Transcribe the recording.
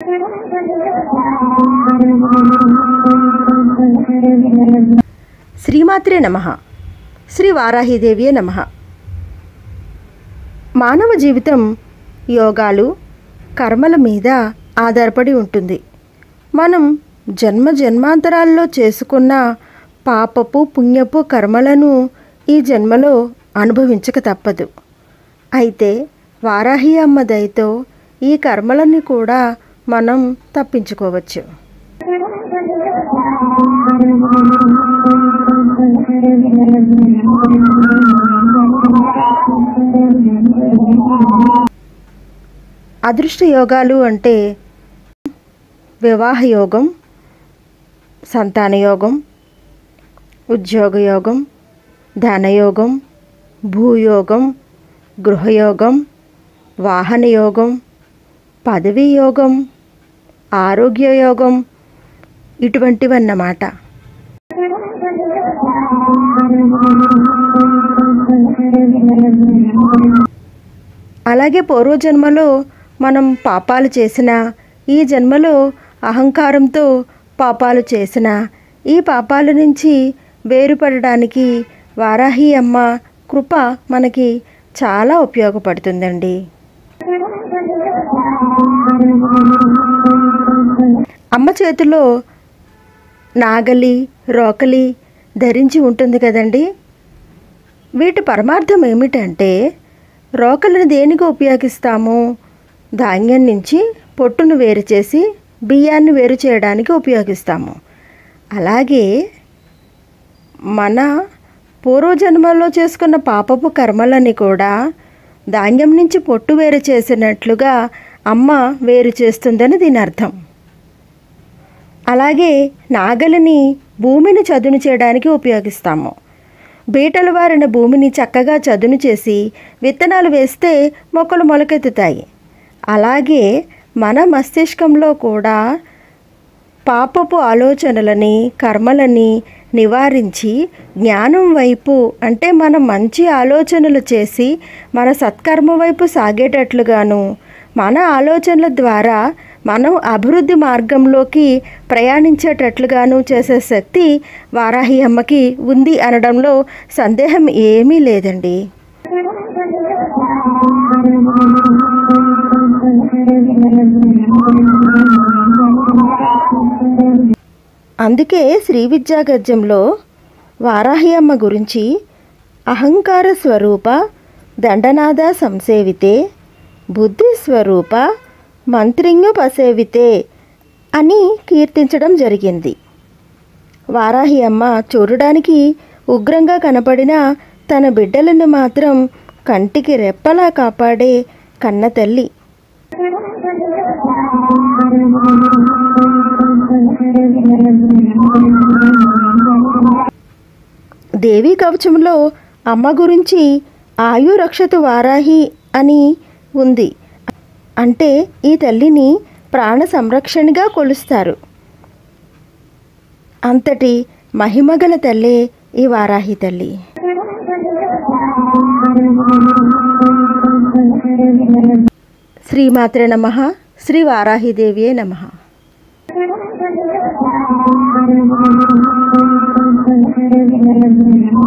శ్రీమాత్రే నమ శ్రీ వారాహిదేవియే నమ మానవ జీవితం యోగాలు కర్మల మీద ఆధారపడి ఉంటుంది మనం జన్మ జన్మాంతరాల్లో చేసుకున్న పాపపు పుణ్యపు కర్మలను ఈ జన్మలో అనుభవించక తప్పదు అయితే వారాహి అమ్మ దయతో ఈ కర్మలని కూడా మనం తప్పించుకోవచ్చు అదృష్ట యోగాలు అంటే వివాహ యోగం సంతాన యోగం ఉద్యోగ యోగం ధనయోగం భూయోగం గృహయోగం వాహన యోగం పదవీ యోగం ఆరోగ్య యోగం ఇటువంటివన్నమాట అలాగే పూర్వజన్మలో మనం పాపాలు చేసిన ఈ జన్మలో అహంకారంతో పాపాలు చేసిన ఈ పాపాల నుంచి వేరుపడడానికి వారాహి అమ్మ కృప మనకి చాలా ఉపయోగపడుతుందండి అమ్మ చేతిలో నాగలి రోకలి ధరించి ఉంటుంది కదండి వీటి పరమార్థం ఏమిటంటే రోకలను దేనికి ఉపయోగిస్తాము ధాన్యం నుంచి పొట్టును వేరు చేసి బియ్యాన్ని వేరు చేయడానికి ఉపయోగిస్తాము అలాగే మన పూర్వజన్మల్లో చేసుకున్న పాపపు కర్మలని కూడా ధాన్యం నుంచి పొట్టు వేరు చేసినట్లుగా అమ్మ వేరు చేస్తుందని దీని అర్థం అలాగే నాగలిని భూమిని చదును చేయడానికి ఉపయోగిస్తాము బీటలు వారిన భూమిని చక్కగా చదును చేసి విత్తనాలు వేస్తే మొక్కలు మొలకెత్తుతాయి అలాగే మన మస్తిష్కంలో కూడా పాపపు ఆలోచనలని కర్మలని నివారించి జ్ఞానం వైపు అంటే మన మంచి ఆలోచనలు చేసి మన సత్కర్మ వైపు సాగేటట్లుగాను మన ఆలోచనల ద్వారా మనం అభివృద్ధి మార్గంలోకి ప్రయాణించేటట్లుగాను చేసే శక్తి వారాహి అమ్మకి ఉంది అనడంలో సందేహం ఏమీ లేదండి అందుకే శ్రీ విద్యా గద్యంలో వారాహి అమ్మ గురించి అహంకార స్వరూప దండనాద సంసేవితే బుద్ధి స్వరూప మంత్రిణ్యు పసేవితే అని కీర్తించడం జరిగింది వారాహి అమ్మ చూడడానికి ఉగ్రంగా కనపడిన తన బిడ్డలను మాత్రం కంటికి రెప్పలా కాపాడే కన్న తల్లి దేవీ కవచంలో అమ్మ గురించి ఆయు రక్షతు వారాహి అని ఉంది అంటే ఈ తల్లిని ప్రాణ సంరక్షణగా కొలుస్తారు అంతటి మహిమగల తల్లే ఈ వారాహి తల్లి శ్రీమాత్రే నమ శ్రీ వారాహిదేవియే నమ Thank you.